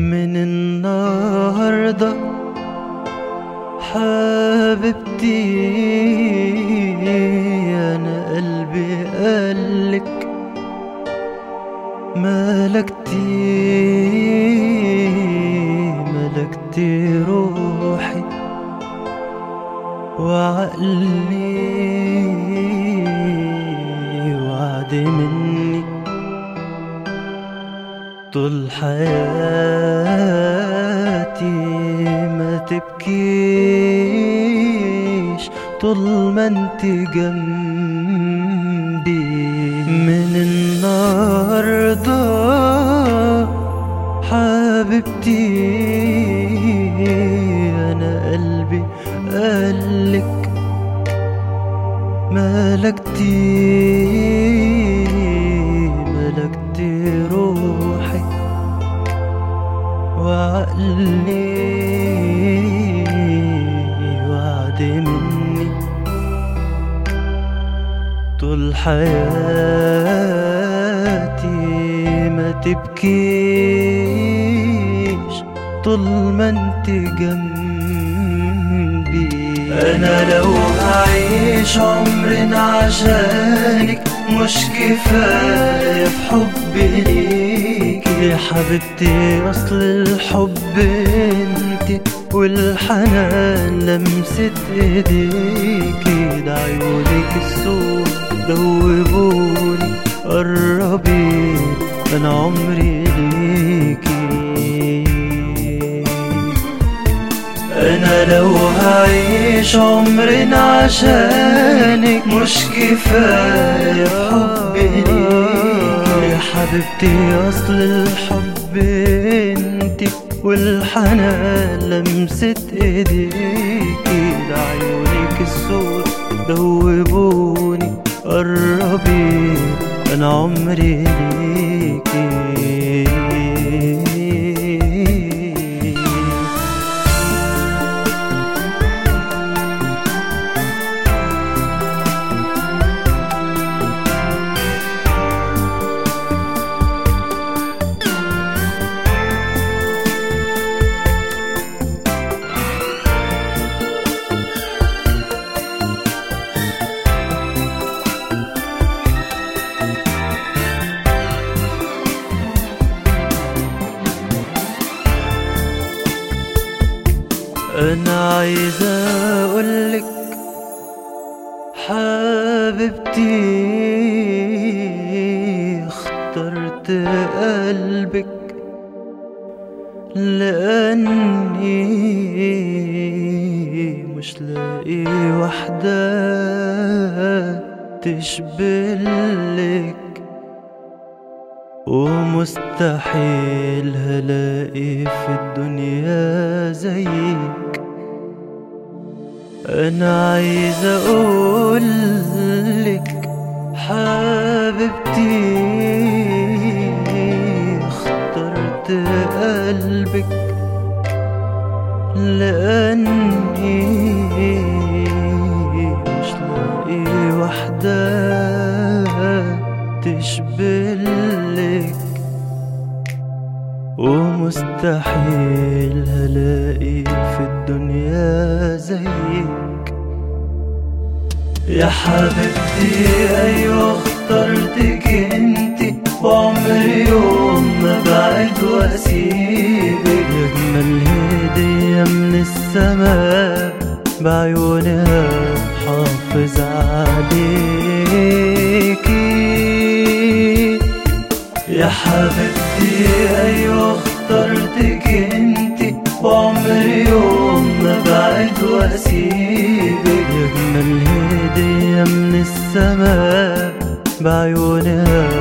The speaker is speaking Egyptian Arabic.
من النهاردة حبيبتي أنا قلبي قالك ملكتي ملكتي روحي وعقلي وعد مني طول حياتي ما تبكيش طول ما انت جنبي من النهارده حبيبتي انا قلبي قالك ملكتي ملكتي روحي وعقلي وعد مني طول حياتي ما تبكيش طول ما انت جنبي انا لو هعيش عمرنا عشانك مش كفاية في حبي ليك يا حبيبتي اصل الحب انت والحنان لمسة ايديكي ده عيونك السود دوبوني قربي انا عمري ليكي انا لو هعيش عمرنا عشانك مش كفاية حبي ليك يا حبيبتي اصل الحب انت والحنان لمسة ايديكي ده عيونك السود دوبوني قربي انا عمري ليكي انا عايزة اقولك حبيبتي اخترت قلبك لاني مش لاقي واحدة تشبلك ومستحيل هلاقي في الدنيا زيك انا عايز اقولك حبيبتي اخترت قلبك لاني مش لاقي واحده تشبلك ومستحيل هلاقي في الدنيا زيك يا حبيبتي ايوه اخترتك انتي وعمري يوم ما بعد واسيبك اجمل هدية من السماء بعيونها حافظ عليكي يا حبيبتي ايوه اخترتك انتي وعمري يوم ما بعد واسيبك اجمل هدية من السماء بعيونها